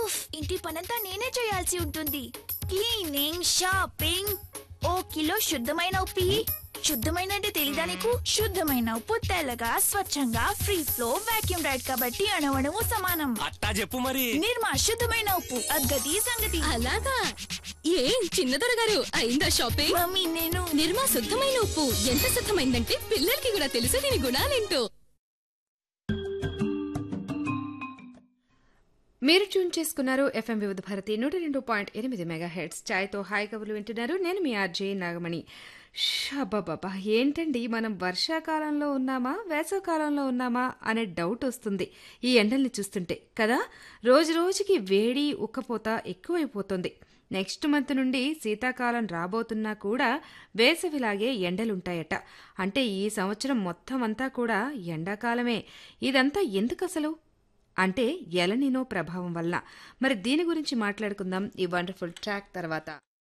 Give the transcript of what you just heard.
ఉఫ్ ఇంటి పనంతా నేనే చేయాల్సి ఉంటుంది క్లీనింగ్ షాపింగ్ ఓ కిలో శుద్ధమైన ఉప్పు ఇయ్యి. శుద్ధమైన అంటే తెలీదా నీకు శుద్ధమైన ఉప్పు తెల్లగా స్వచ్ఛంగా ఫ్రీ ఫ్లో వాక్యూమ్ రైడ్ కాబట్టి అణవణము సమానం అట్టా చెప్పు మరి నిర్మా శుద్ధమైన ఉప్పు అద్గతి సంగతి అలాగా ఏం చిన్నదొర గారు అయిందా షాపింగ్ మమ్మీ నేను నిర్మా శుద్ధమైన ఉప్పు ఎంత శుద్ధమైందంటే పిల్లలకి కూడా తెలుసు దీని గుణాలేంటో మీరు ట్యూన్ చేసుకున్నారు ఎఫ్ఎం వివిధ భారతి నూట రెండు పాయింట్ ఎనిమిది మెగా హెడ్స్ ఛాయ్తో హాయ్ కబులు వింటున్నారు నేను మీ ఆర్జే నాగమణి షబాబాబా ఏంటండి మనం వర్షాకాలంలో ఉన్నామా వేసవకాలంలో ఉన్నామా అనే డౌట్ వస్తుంది ఈ ఎండల్ని చూస్తుంటే కదా రోజు రోజుకి వేడి ఉక్కపోత ఎక్కువైపోతుంది నెక్స్ట్ మంత్ నుండి శీతాకాలం రాబోతున్నా కూడా వేసవిలాగే ఎండలుంటాయట అంటే ఈ సంవత్సరం మొత్తం అంతా కూడా ఎండాకాలమే ఇదంతా ఎందుకు అసలు అంటే ఎలనినో ప్రభావం వల్ల మరి దీని గురించి మాట్లాడుకుందాం ఈ వండర్ఫుల్ ట్రాక్ తర్వాత